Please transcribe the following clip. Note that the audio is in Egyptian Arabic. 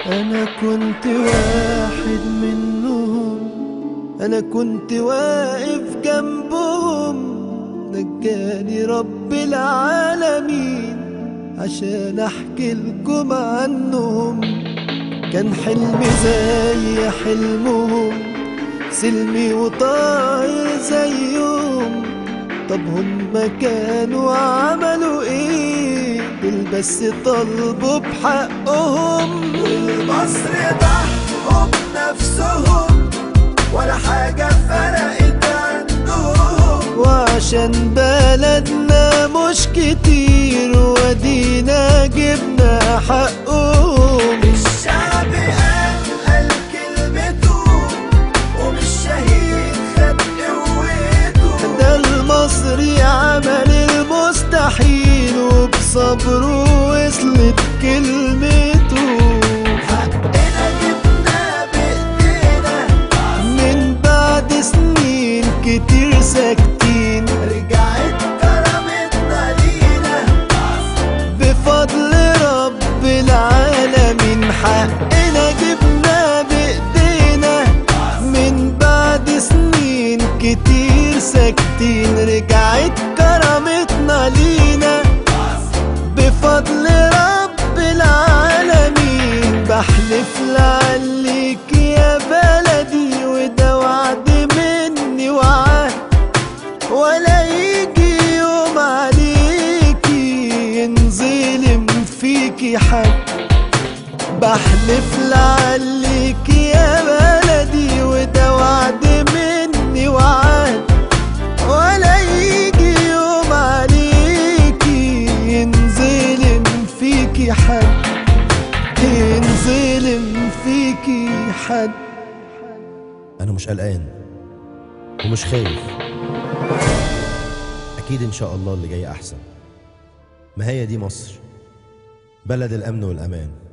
أنا كنت واحد منهم أنا كنت واقف جنبهم نجاني رب العالمين عشان أحكي لكم عنهم كان حلمي زي حلمهم سلمي وطاير زيهم طب هم كانوا عملوا ايه دول بس طلبوا بحقهم والمصر ضحوا بنفسهم ولا حاجة فرقت عندهم وعشان بلدنا مش كتير ودينا جبنا حقهم الشعب قال قال كلمته ومش شهيد خد قوته ده المصري عمل المستحيل وبصبره وصلت كلمته حقنا جبنا بإيدينا من بعد سنين كتير ساكتين رجعت كرامتنا لينا بفضل رب العالمين حقنا جبنا بإيدينا من بعد سنين كتير ساكتين رجعت كرامتنا لينا بفضل رب العالمين بحلف لعليك يا بلدي وده وعد مني وعهد ولا يجي يوم عليكي ينظلم فيكي حد بحلف لعليك يا بلدي وده وعد مني وعد ولا يجي يوم عليكي ينظلم فيكي حد ينظلم فيكي حد أنا مش قلقان ومش خايف أكيد إن شاء الله اللي جاي أحسن ما هي دي مصر بلد الأمن والأمان